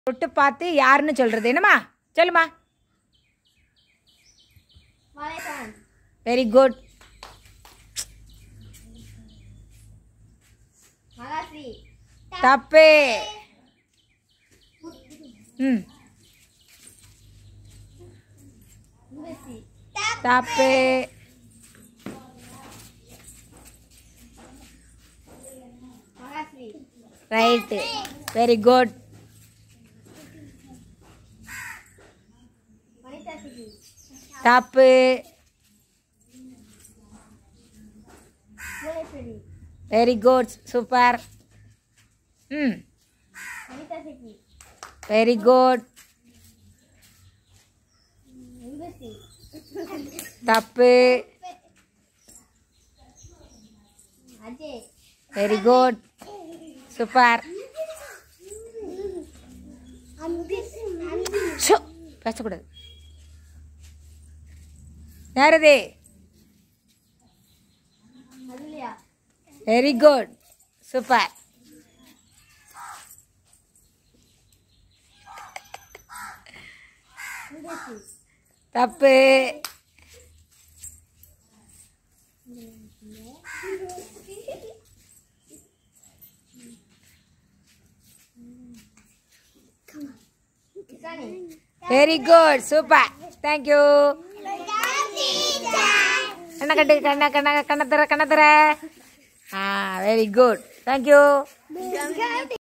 தொட்டு பார்த்து யாருன்னு சொல்றது என்னம்மா சொல்லுமா வாழைப்பழம் வெரி குட் மகாஸ்ரீ தப்பு ம் ஊர்வசி தப்பு Mahasri right very good Vanitha Sibi தப்பு புவனேஸ்வரி வெரி குட் சூப்பர் ம் வனிதா சிபி வெரி குட் ஊர்வசி தப்பு Ajay very good super Anbi Anbi ஷோ பேசக்கூடாது யாரது Athulya very good super Urvashi தப்பு Isani very good super thank you கண்ண கட்டு கண்ண கண்ண கண்ண தர கண்ண தர ஆ வெரி குட் தேங்க்யூ